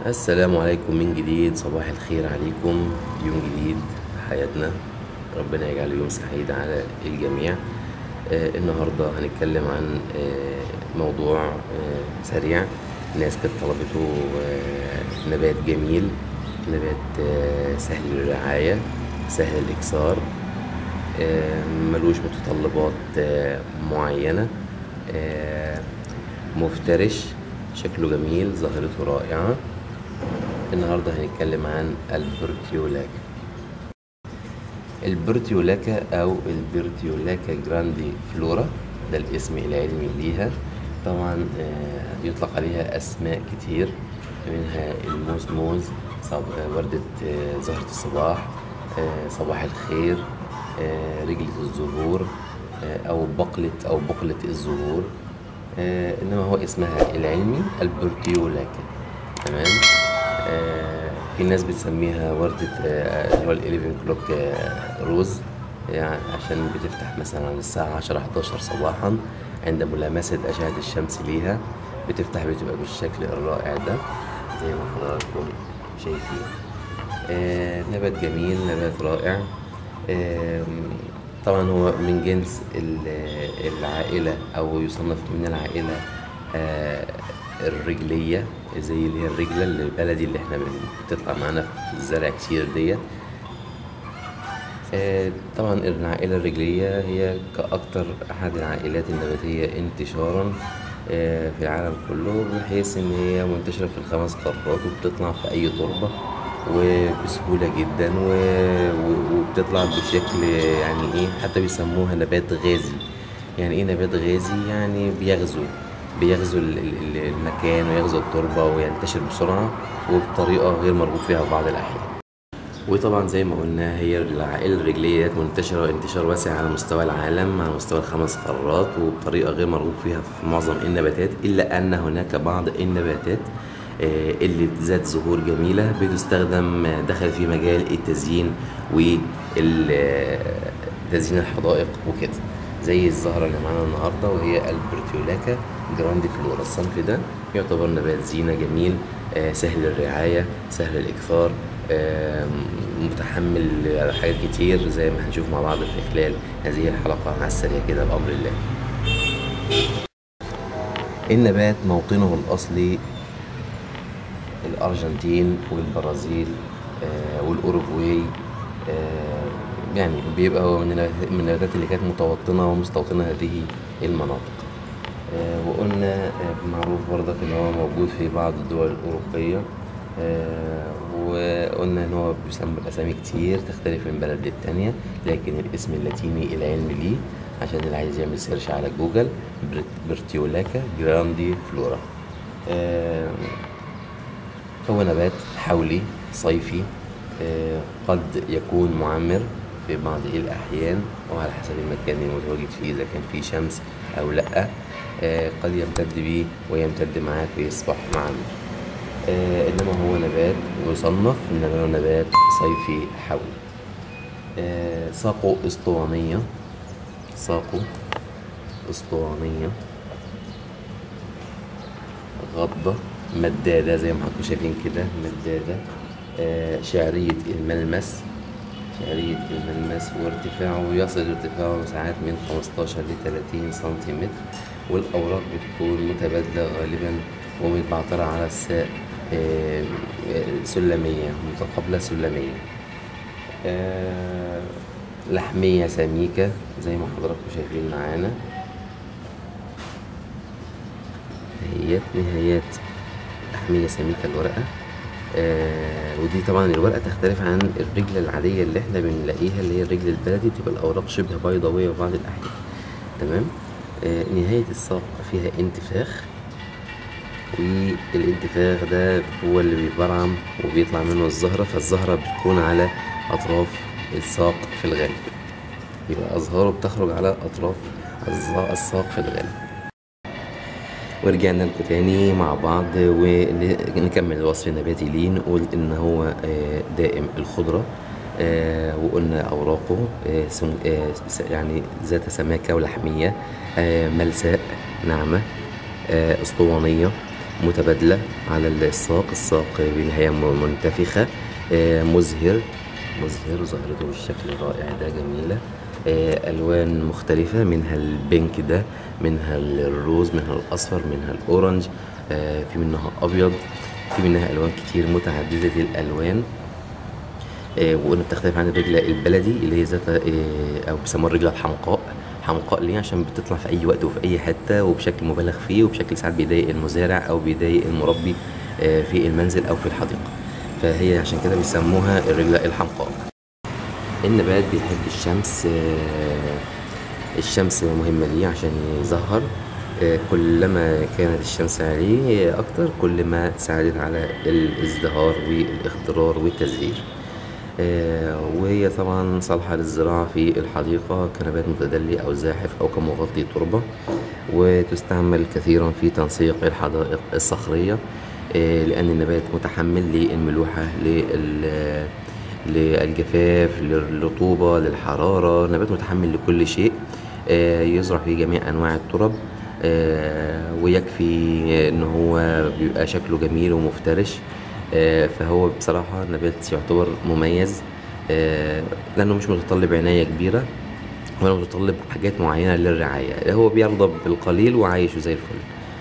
السلام عليكم من جديد صباح الخير عليكم يوم جديد في حياتنا ربنا يجعله يوم سعيد على الجميع آه النهاردة هنتكلم عن آه موضوع آه سريع ناس كانت طلبته آه نبات جميل نبات آه سهل الرعاية سهل الإكسار آه ملوش متطلبات آه معينة آه مفترش شكله جميل ظاهرته رائعة النهاردة هنتكلم عن البرتيولاكا البرتيولاكا أو البرتيولاكا جراندي فلورا ده الاسم العلمي ليها طبعا آه، يطلق عليها أسماء كتير منها الموزموز صب- آه، وردة آه، زهرة الصباح آه، صباح الخير آه، رجلة الزهور آه، أو بقلة أو بقلة الزهور آه، إنما هو اسمها العلمي البرتيولاكا تمام آه، في ناس بتسميها وردة آه، اللي هو الإليفن كلوك آه، روز يعني عشان بتفتح مثلا على الساعة 10 11 صباحا عند ملامسة أشعة الشمس ليها بتفتح بتبقى بالشكل الرائع ده زي ما حضراتكم شايفين آه، نبات جميل نبات رائع آم، طبعا هو من جنس ال- العائلة أو يصنف من العائلة آه، الرجلية زي اللي هي الرجلة اللي البلدي اللي احنا بتطلع معانا في الزرع كتير ديت آه، طبعا العائلة الرجلية هي كأكتر أحد العائلات النباتية انتشارا آه، في العالم كله بحيث إن هي منتشرة في الخمس قارات وبتطلع في أي تربة وبسهولة جدا و... و- وبتطلع بشكل يعني إيه حتى بيسموها نبات غازي يعني إيه نبات غازي يعني بيغزو بيغزو ال- ال- ال- المكان ويغزو التربة وينتشر بسرعة وبطريقة غير مرغوب فيها في بعض الأحيان وطبعا زي ما قلنا هي العائلة الرجلية ديت منتشرة انتشار واسع على مستوى العالم على مستوى الخمس قارات وبطريقة غير مرغوب فيها في معظم النباتات إلا أن هناك بعض النباتات آه، اللي ذات زهور جميلة بتستخدم آه، دخل في مجال التزيين وتزيين الحدائق وكده زي الزهرة اللي معانا النهاردة وهي البرتيولاكا جراندي فلورا الصنف ده يعتبر نبات زينة جميل آه، سهل الرعاية سهل الإكثار آم، متحمل على حاجات كتير زي ما هنشوف مع بعض في خلال هذه الحلقة على السريع كده بأمر الله النبات موطنه الأصلي الأرجنتين والبرازيل آه، والأوروغواي آه، يعني بيبقى هو من النبات- من النباتات اللي كانت متوطنة ومستوطنة هذه المناطق آه، وقلنا آه، معروف برضك ان هو موجود في بعض الدول الاوروبيه آه، وقلنا ان هو بيسمى باسامي كتير تختلف من بلد للتانية لكن الاسم اللاتيني العلمي ليه عشان اللي عايز يعمل سيرش على جوجل برت- برتيولاكا جراندي فلورا آه، هو نبات حولي صيفي آه، قد يكون معمر في بعض الأحيان وعلى حسب المكان المتواجد فيه إذا كان فيه شمس أو لأ آه، قد يمتد بيه ويمتد معاك ويصبح معمر آه، إنما هو نبات يصنف إن هو نبات صيفي حولي آه، ساقه اسطوانية ساقه اسطوانية غضة مدادة زي ما حضراتكم شايفين كده مدادة آه، شعرية الملمس شعرية الملمس وارتفاعه يصل ارتفاعه ساعات من 15 ل 30 سنتيمتر والأوراق بتكون متبادلة غالبا ومتبعترة على الساق آه، آه، سلمية متقابلة سلمية آه، لحمية سميكة زي ما حضراتكم شايفين معانا نهايات نهايات لحمية سميكة الورقة آه ودي طبعا الورقة تختلف عن الرجلة العادية اللي احنا بنلاقيها اللي هي الرجل البلدي بتبقى الأوراق شبه بيضاوية في بعض الأحيان تمام آه نهاية الساق فيها انتفاخ والانتفاخ ده هو اللي بيبرعم وبيطلع منه الزهرة فالزهرة بتكون على أطراف الساق في الغالب يبقى أزهاره بتخرج على أطراف الز- الساق في الغالب ورجعنا لكم تاني مع بعض ونكمل الوصف النباتي ليه نقول ان هو آه، دائم الخضرة آه، وقلنا اوراقه آه، سم- آه، س- يعني ذات سماكة ولحمية آه، ملساء ناعمة آه، اسطوانية متبادلة على الساق الساق بنهاية م- منتفخة آه، مزهر مزهر ظاهرته بالشكل الرائع ده جميلة آه، ألوان مختلفة منها البينك ده منها الروز منها الأصفر منها الأورنج آه، في منها أبيض في منها ألوان كتير متعددة الألوان آه، وقلنا بتختلف عن الرجلة البلدي اللي هي ذات آه، أو بيسموها الرجلة الحمقاء حمقاء ليه عشان بتطلع في أي وقت وفي أي حتة وبشكل مبالغ فيه وبشكل ساعات بيضايق المزارع أو بيضايق المربي آه، في المنزل أو في الحديقة فهي عشان كده بيسموها الرجلة الحمقاء النبات بيحب الشمس آه، الشمس مهمة ليه عشان يزهر آه، كلما كانت الشمس عليه أكتر كل ما ساعدت على الازدهار والاخضرار والتزهير آه، وهي طبعا صالحة للزراعة في الحديقة كنبات متدلي أو زاحف أو كمغطي تربة وتستعمل كثيرا في تنسيق الحدائق الصخرية آه، لأن النبات متحمل للملوحة لل للجفاف للرطوبة للحرارة نبات متحمل لكل شيء آه، يزرع في جميع أنواع الترب آه، ويكفي ان هو بيبقى شكله جميل ومفترش آه، فهو بصراحة نبات يعتبر مميز آه، لأنه مش متطلب عناية كبيرة ولا متطلب حاجات معينة للرعاية هو بيرضى بالقليل وعايش زي الفل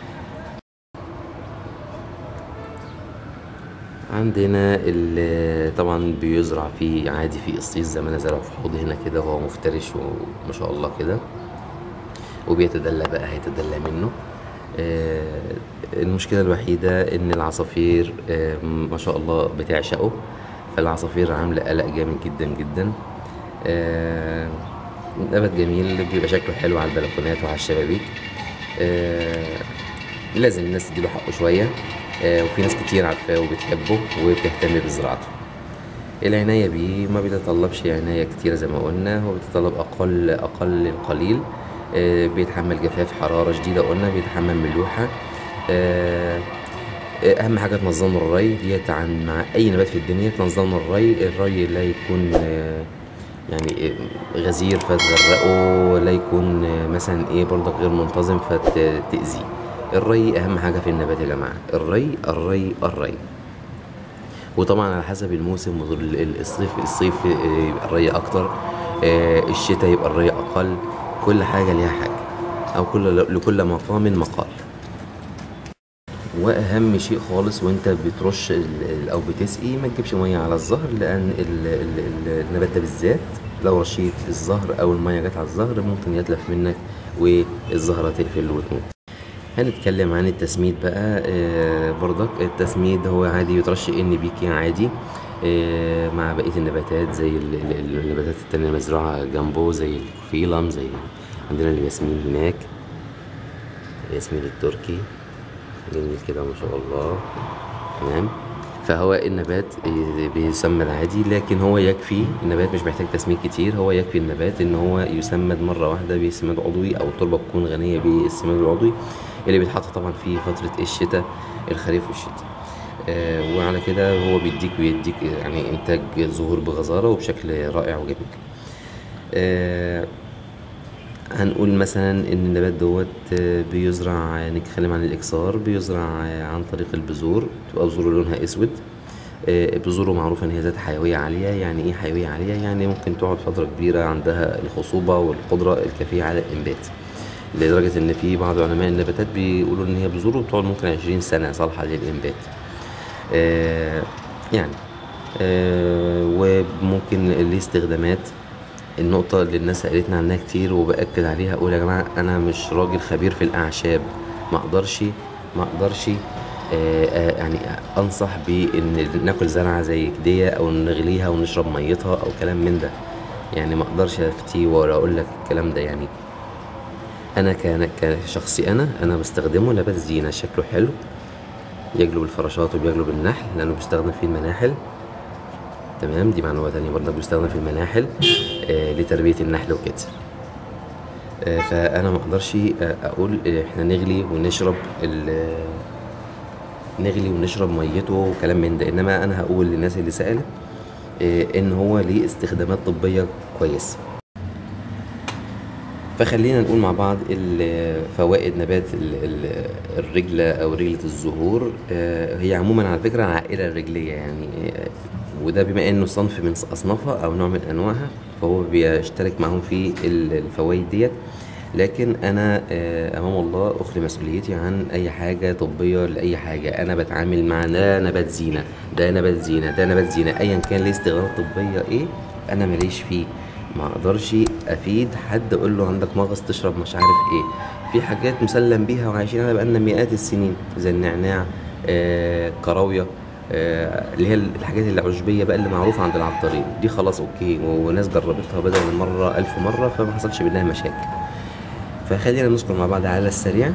عندنا ال- طبعا بيزرع فيه عادي في قصيص زي ما انا زرعه في حوض هنا كده هو مفترش وما شاء الله كده وبيتدلى بقى هيتدلى منه آه، المشكلة الوحيدة إن العصافير آه، ما شاء الله بتعشقه فالعصافير عاملة قلق جامد جدا جدا آه، نبات جميل بيبقى شكله حلو على البلكونات وعلى الشبابيك آه، لازم الناس تديله حقه شوية آه، وفي ناس كتير عارفاه وبتحبه وبتهتم بزراعته العناية بيه ما بيتطلبش عناية كتيرة زي ما قلنا هو بيتطلب أقل أقل القليل آه، بيتحمل جفاف حرارة شديدة قلنا بيتحمل ملوحة آه، آه، أهم حاجة تنظم الري ديت عن مع أي نبات في الدنيا تنظم الري الري لا يكون آه، يعني آه، غزير فتغرقه لا يكون آه، مثلا ايه برضك غير منتظم فتأذيه الري أهم حاجة في النبات يا جماعة الري الري الري وطبعا على حسب الموسم وال- ال- الصيف الصيف آه، يبقى الري اكتر آه، الشتاء يبقى الري اقل كل حاجه ليها حاجه او كل لكل مقام مقال واهم شيء خالص وانت بترش ال- ال- او بتسقي ما تجيبش ميه على الزهر لان ال- ال- ال- النبات ده بالذات لو رشيت الزهر او الميه جت على الزهر ممكن يتلف منك والزهره تقفل وتموت هنتكلم عن التسميد بقى آه، برضك التسميد هو عادي يترش ان بيكي عادي آه، مع بقيه النباتات زي ال- ال- ال- النباتات التانية المزروعة جنبه زي الكفيلم زي عندنا الياسمين هناك ياسمين التركي جميل كده ما شاء الله تمام فهو النبات ي- بيسمد عادي لكن هو يكفي النبات مش محتاج تسميد كتير هو يكفي النبات ان هو يسمد مره واحده بسماد عضوي او التربه تكون غنيه بالسماد العضوي اللي بيتحط طبعا في فتره الشتاء الخريف والشتاء آه وعلى كده هو بيديك ويديك يعني انتاج ظهور بغزاره وبشكل رائع وجميل آه هنقول مثلا ان النبات دوت آه، بيزرع نتكلم عن الاكسار بيزرع آه، عن طريق البذور تبقى بذوره لونها اسود آه، بذوره معروفة ان هي ذات حيوية عالية يعني ايه حيوية عالية يعني ممكن تقعد فترة كبيرة عندها الخصوبة والقدرة الكافية على الانبات لدرجة ان في بعض علماء النباتات بيقولوا ان هي بذوره بتقعد ممكن عشرين سنة صالحة للانبات آه، يعني آه، وممكن ليه استخدامات النقطة اللي الناس سألتنا عنها كتير وبأكد عليها أقول يا جماعة أنا مش راجل خبير في الأعشاب ما أقدرش ما أقدرش آه، آه، يعني أنصح بإن ناكل زرعة زي كدية أو نغليها ونشرب ميتها أو كلام من ده يعني ما أقدرش أفتي ولا أقول لك الكلام ده يعني أنا كان كشخصي أنا أنا بستخدمه نبات زينة شكله حلو يجلب الفراشات وبيجلب النحل لأنه بيستخدم فيه المناحل تمام دي معلومة تانية برضه بيستخدم في المناحل آه لتربية النحل وكده آه فأنا ما أقدرش آه أقول آه إحنا نغلي ونشرب ال- نغلي ونشرب ميته وكلام من ده إنما أنا هقول للناس اللي سألت آه إن هو ليه استخدامات طبية كويسة فخلينا نقول مع بعض ال- فوائد نبات ال- ال- الرجلة أو رجلة الزهور آه، هي عموما على فكرة عائلة الرجلية يعني آه، وده بما إنه صنف من أصنافها أو نوع من أنواعها فهو بيشترك معاهم في ال- الفوائد ديت لكن أنا آه، أمام الله أخلي مسؤوليتي عن أي حاجة طبية لأي حاجة أنا بتعامل مع ده نبات زينة ده نبات زينة ده نبات زينة أيا كان ليه استخدامات طبية إيه أنا ماليش فيه ما اقدرش افيد حد اقول له عندك مغص تشرب مش عارف ايه في حاجات مسلم بيها وعايشين عليها بقالنا مئات السنين زي النعناع آه كراويه آه اللي هي الحاجات العشبيه بقى اللي معروفه عند العطارين دي خلاص اوكي وناس جربتها بدل المره ألف مره فما حصلش منها مشاكل فخلينا نذكر مع بعض على السريع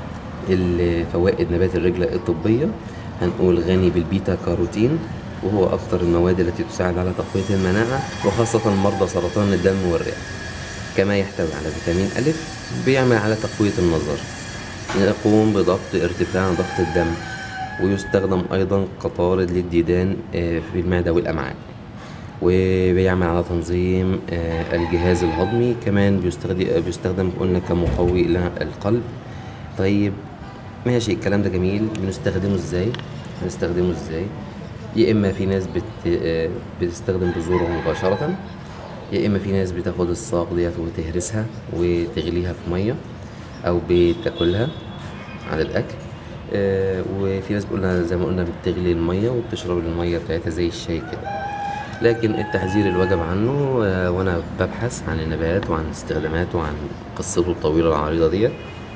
الفوائد نبات الرجلة الطبية هنقول غني بالبيتا كاروتين وهو أكثر المواد التي تساعد على تقوية المناعة وخاصة مرضى سرطان الدم والرئة كما يحتوي على فيتامين ألف بيعمل على تقوية النظر يقوم بضبط ارتفاع ضغط الدم ويستخدم أيضا كطارد للديدان آه، في المعدة والأمعاء وبيعمل على تنظيم آه، الجهاز الهضمي كمان بيستخدم بيستخدم قلنا كمقوي للقلب طيب ماشي الكلام ده جميل بنستخدمه ازاي بنستخدمه ازاي يا اما في ناس بت... آه، بتستخدم بذوره مباشرة يا اما في ناس بتاخد الساق ديت وتهرسها وتغليها في ميه او بتاكلها على الاكل آه، وفي ناس بيقولها زي ما قلنا بتغلي الميه وبتشرب الميه بتاعتها زي الشاي كده لكن التحذير الواجب عنه آه، وانا ببحث عن النبات وعن استخداماته وعن قصته الطويله العريضه ديت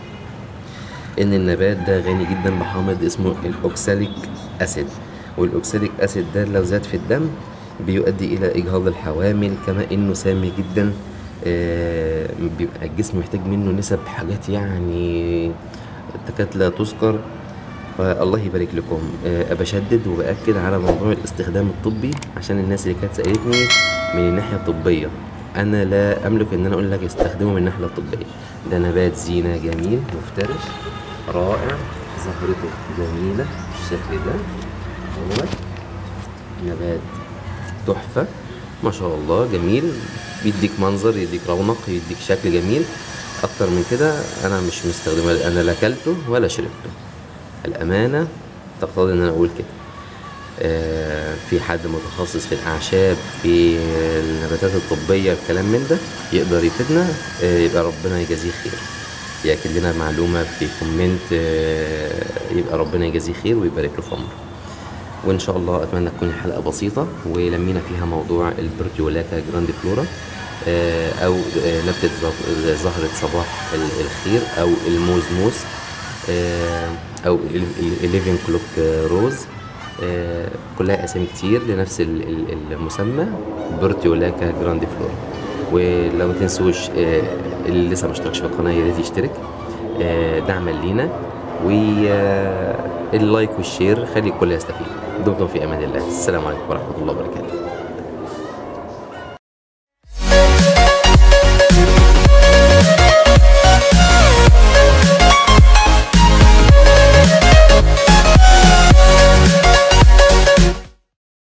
ان النبات ده غني جدا بحامض اسمه الاوكساليك اسيد والاوكساليك اسيد ده لو زاد في الدم بيؤدي الى اجهاض الحوامل كما انه سامي جدا آه، بيبقى الجسم محتاج منه نسب حاجات يعني تكاد لا تذكر فالله يبارك لكم آه، بشدد وبأكد على موضوع الاستخدام الطبي عشان الناس اللي كانت سألتني من الناحية الطبية أنا لا أملك إن أنا أقول لك استخدمه من الناحية الطبية ده نبات زينة جميل مفترش رائع زهرته جميلة بالشكل ده اهوت نبات تحفة ما شاء الله جميل بيديك منظر يديك رونق يديك شكل جميل أكتر من كده أنا مش مستخدمه أنا لا أكلته ولا شربته الأمانة تقتضي إن أنا أقول كده آه، في حد متخصص في الأعشاب في النباتات الطبية الكلام من ده يقدر يفيدنا آه، يبقى ربنا يجازيه خير يأكد لنا معلومة في كومنت آه، يبقى ربنا يجازيه خير ويبارك له في عمره وان شاء الله اتمنى تكون الحلقه بسيطه ولمينا فيها موضوع البرتيولاكا جراندي فلورا آه، او آه، نبته زه- زهره صباح ال- الخير او الموزموس آه، او الليفين كلوك روز آه، كلها اسامي كتير لنفس ال- ال- المسمى برتيولاكا جراندي فلورا ولو ما تنسوش آه، اللي لسه ما اشتركش في القناه يا ريت يشترك آه، دعما لينا واللايك والشير خلي الكل يستفيد دمتم في امان الله السلام عليكم ورحمه الله وبركاته